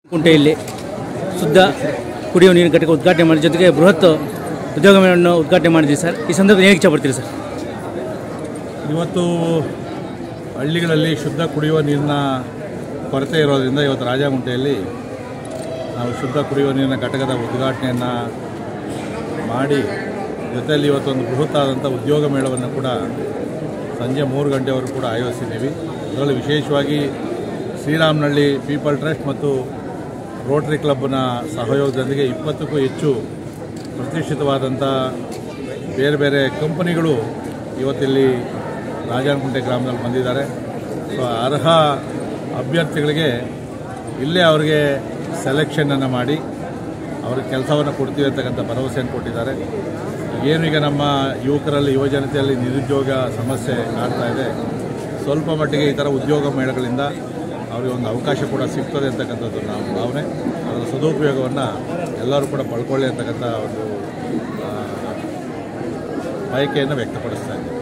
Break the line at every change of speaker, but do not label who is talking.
ಕುಂಟೆಯಲ್ಲಿ ಶುದ್ಧ ಕುಡಿಯುವ ನೀರಿನ ಘಟಕ ಉದ್ಘಾಟನೆ ಮಾಡಿದ ಜೊತೆಗೆ ಬೃಹತ್ ಉದ್ಯೋಗ ಮೇಳವನ್ನು ಉದ್ಘಾಟನೆ ಮಾಡಿದ್ವಿ ಸರ್ ಈ ಸಂದರ್ಭದಲ್ಲಿ ಏನು ಇಚ್ಛಪಡ್ತೀರಿ ಸರ್
ಇವತ್ತು ಹಳ್ಳಿಗಳಲ್ಲಿ ಶುದ್ಧ ಕುಡಿಯುವ ನೀರಿನ ಕೊರತೆ ಇರೋದ್ರಿಂದ ಇವತ್ತು ರಾಜಗುಂಟೆಯಲ್ಲಿ ನಾವು ಶುದ್ಧ ಕುಡಿಯುವ ನೀರಿನ ಘಟಕದ ಉದ್ಘಾಟನೆಯನ್ನು ಮಾಡಿ ಜೊತೆಯಲ್ಲಿ ಇವತ್ತೊಂದು ಬೃಹತ್ತಾದಂಥ ಉದ್ಯೋಗ ಮೇಳವನ್ನು ಕೂಡ ಸಂಜೆ ಮೂರು ಗಂಟೆವರೆಗೂ ಕೂಡ ಆಯೋಜಿಸಿದ್ದೀವಿ ಅದರಲ್ಲಿ ವಿಶೇಷವಾಗಿ ಶ್ರೀರಾಮನಹಳ್ಳಿ ಪೀಪಲ್ ಟ್ರಸ್ಟ್ ಮತ್ತು ರೋಟರಿ ಕ್ಲಬ್ನ ಸಹಯೋಗದೊಂದಿಗೆ ಇಪ್ಪತ್ತಕ್ಕೂ ಹೆಚ್ಚು ಪ್ರತಿಷ್ಠಿತವಾದಂಥ ಬೇರೆ ಬೇರೆ ಕಂಪನಿಗಳು ಇವತ್ತಿಲ್ಲಿ ರಾಜಾನಕುಂಟೆ ಗ್ರಾಮದಲ್ಲಿ ಬಂದಿದ್ದಾರೆ ಸೊ ಅರ್ಹ ಅಭ್ಯರ್ಥಿಗಳಿಗೆ ಇಲ್ಲೇ ಅವರಿಗೆ ಸೆಲೆಕ್ಷನನ್ನು ಮಾಡಿ ಅವ್ರಿಗೆ ಕೆಲಸವನ್ನು ಕೊಡ್ತೀವಿ ಅಂತಕ್ಕಂಥ ಭರವಸೆಯನ್ನು ಕೊಟ್ಟಿದ್ದಾರೆ ಏನು ಈಗ ನಮ್ಮ ಯುವಕರಲ್ಲಿ ಯುವಜನತೆಯಲ್ಲಿ ನಿರುದ್ಯೋಗ ಸಮಸ್ಯೆ ಕಾಡ್ತಾ ಇದೆ ಸ್ವಲ್ಪ ಮಟ್ಟಿಗೆ ಈ ಥರ ಉದ್ಯೋಗ ಮೇಳಗಳಿಂದ ಅವರಿಗೆ ಒಂದು ಅವಕಾಶ ಕೂಡ ಸಿಗ್ತದೆ ಅಂತಕ್ಕಂಥದ್ದು ನಾವು ಭಾವನೆ ಅದರ ಸದುಪಯೋಗವನ್ನು ಎಲ್ಲರೂ ಕೂಡ ಪಡ್ಕೊಳ್ಳಿ ಅಂತಕ್ಕಂಥ ಒಂದು ಆ, ಬಯಕೆಯನ್ನು ವ್ಯಕ್ತಪಡಿಸ್ತಾ ಇದ್ದೀವಿ